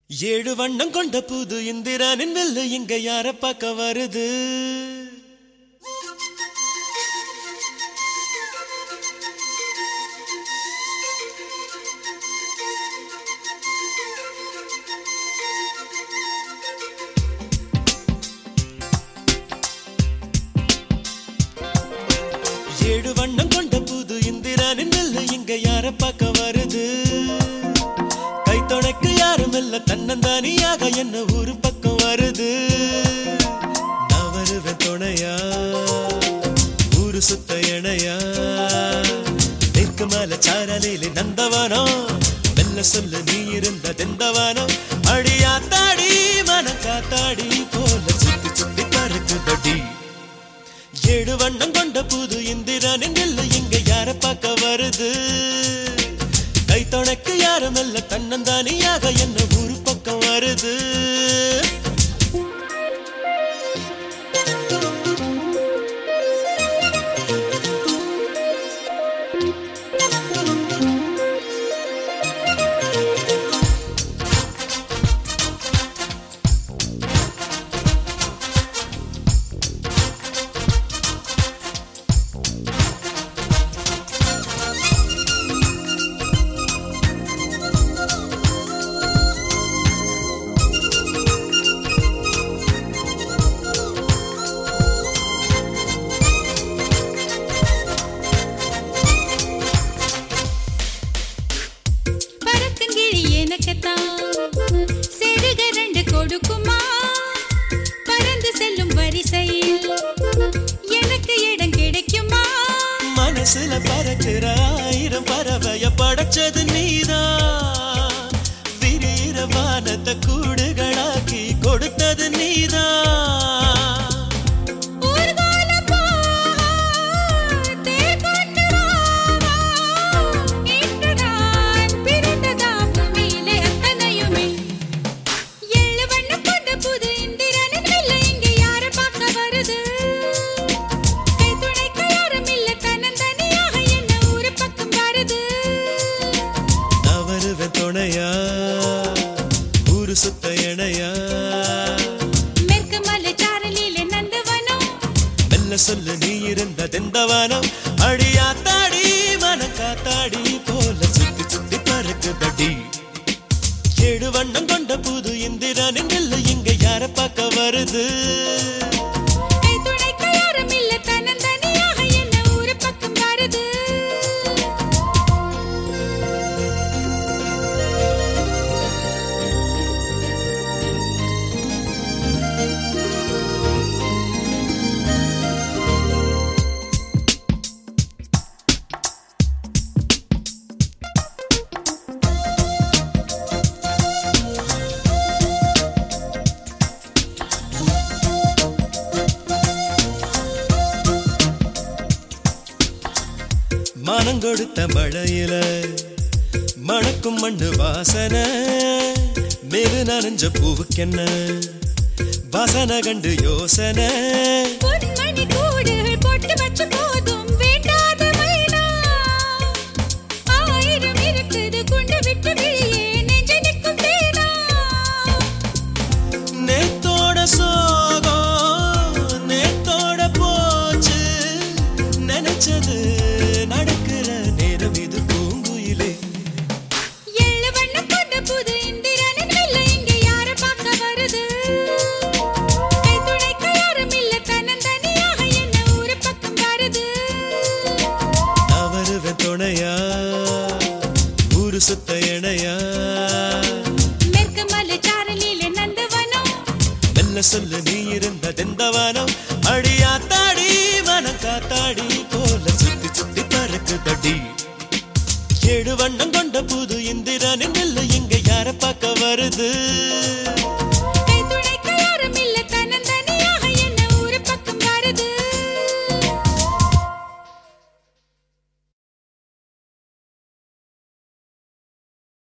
ஏழு வண்ணம் கொண்ட புது இந்திரானின் வெல்லு இங்க யார பார்க்க வருது ஏழு வண்ணம் கொண்ட புது இந்திரானின் வெல்லு இங்க யார பார்க்க வருது கை துணைக்கு யாரும் இல்ல தன்னந்தானியாக என்ன ஊரு பக்கம் வருது நான் வருவேன் துணையா ஊரு சுத்த இணையா தெற்கு மேல சாரலிலே நந்தவனம் மெல்ல சொல்ல நீ இருந்த தெந்தவனம் அடியா தாடி மன காத்தாடி போல சுத்தி சுத்தி பறக்குதடி ஏழு வண்ணம் கொண்ட புது இந்திரனின் நெல்லு இங்க யார பார்க்க வருது கை துணைக்கு யாரும் இல்ல தன்னந்தானியாக என்ன ஊரு பக்கம் வருது பறக்குங்கிழி எனக்குத்தான் செருக ரெண்டு கொடுக்குமா பறந்து செல்லும் வரிசையில் எனக்கு இடம் கிடைக்குமா மனசுல பறக்கிற ஆயிரம் பறவைய படைச்சது நீதான் விரிகிற வானத்தை கூடுகளாக்கி கொடுத்தது நீதான் ஊர்வலம் போ, தேர் கொண்டு வா, வா. இன்று நான் பிறந்ததா பூமியிலே அத்தனையுமே. ஏழு வண்ணம் கொண்ட புது இந்திரனின் வெள்ளை இங்கே யாரை பார்க்க வருது? கை துணைக்கு யாரும் இல்ல, தன்னந்தனியாக என்ன ஊரு பக்கம் வருது நான் வருவேன் துணையா ஊரு சுத்த இணையா மேற்கு மலை சாரலிலே நந்தவனம் மெல்ல சொல்லு நீ இருந்த தெந்தவனம் அடியா தாடி மன காத்தாடி போல சுத்தி சுத்தி பறக்குதடி ஏழு வண்ணம் கொண்ட புது இந்திரனின் நெல்லு இங்க யார பார்க்க வருது கை துணைக்கு யாரும் இல்ல, தன்னந்தனியாக என்ன ஊரு பக்கம் வருது மனம் கொடுத்த மழையில மணக்கும் மண்ணு வாசனை மேலு நனைஞ்ச பூவுக்கென்ன வாசனை கண்டு யோசனை பொன்மணி கூடுகள் போட்டு வச்ச போதும் வேண்டாத மைனா. ஆயிரம் இருக்குது குண்டு விட்டு வெளியே நெஞ்ச நிற்கும் தேனா. நேத்தோட சோகம் நேத்தோட போச்சு நினைச்சது நடக்கிற நேரம் இது பூங்குயிலே ஏழு வண்ணம் கொண்ட புது இந்திரனின் வெள்ளை இங்கே யாரை பார்க்க வருது? கை துணைக்கு யாரும் இல்ல, தன்னந்தனியாக என்ன ஊரு பக்கம் வருது நான் வருவேன் துணையா ஊரு சுத்த இணையா மேற்கு மலை சாரலிலே நந்தவனம் மெல்ல சொல்லு நீ இருந்த தெந்தவனம் அடியா தாடி மனம் காத்தாடி போல சுத்தி சுத்தி பறக்குதடி ஏழு வண்ணம் கொண்ட புது